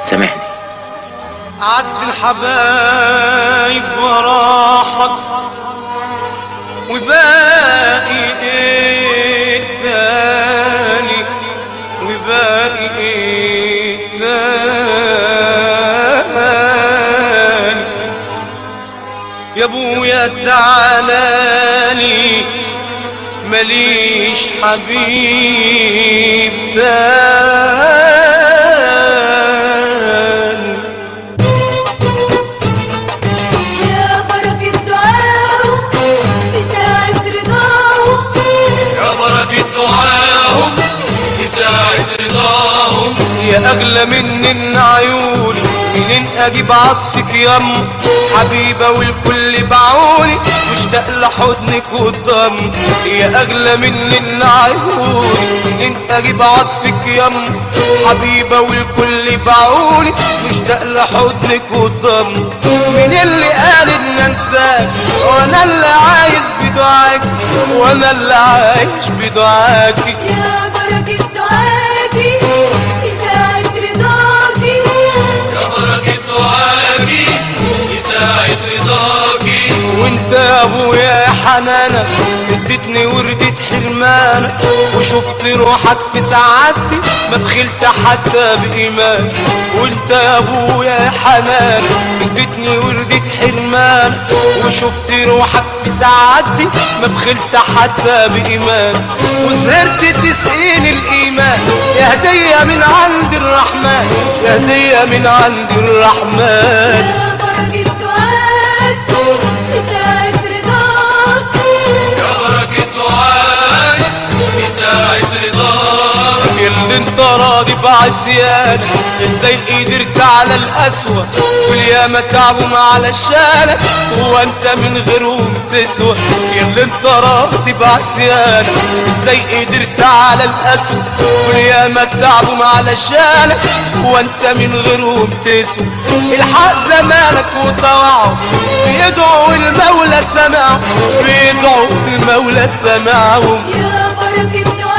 سامحني أعز الحبايب وراحك وباقي ايه تاني وباقي ايه تاني يا ابويا تعالالي ماليش حبيب تاني يا بركة دعاهم في ساعة رضاهم يا بركة دعاهم في ساعة رضاهم يا اغلى من عيوني منين اجيب عطفك يم حبيبة والكل بعوني مشتاق لحضنك والضم يا اغلى من عيوني منين اجيب عطفك يم حبيبة والكل بعوني مشتاق لحضنك والضم مين اللي قال ان انساك وانا اللي عايش بدعاك وانا اللي عايش بدعاكي يا بركة دعاكي في ساعة رضاكي يا بركة دعاكي في ساعة رضاكي وانت يا ابويا يا حنانة اديتني وردة حرمانة وشفت روحك في سعادتي ما بخلت حتى بإيمان وانت يا ابويا يا حنانة اديتني وردة حرمانة وشفت روحك في سعادتي ما بخلت حتى بإيمان وسهرت تسقيني الإيمان يا هدية من عند الرحمن يا هدية من عند الرحمن يا بركة دعاك في ساعة رضاك يا بركة دعاك في ساعة رضاك اللي انت راضي بعصيانك ازاي قدرت على القسوة والياما تعبوا علشانك هو انت من غيرهم تسوى اللي انت راضي بعصيانك ازاي قدرت على القسوة والياما تعبوا علشانك هو انت من غيرهم تسوى الحق زمانك وطوعه بيدعوا المولى سمعه بيدعوا المولى سمعهم يا بركة دعاك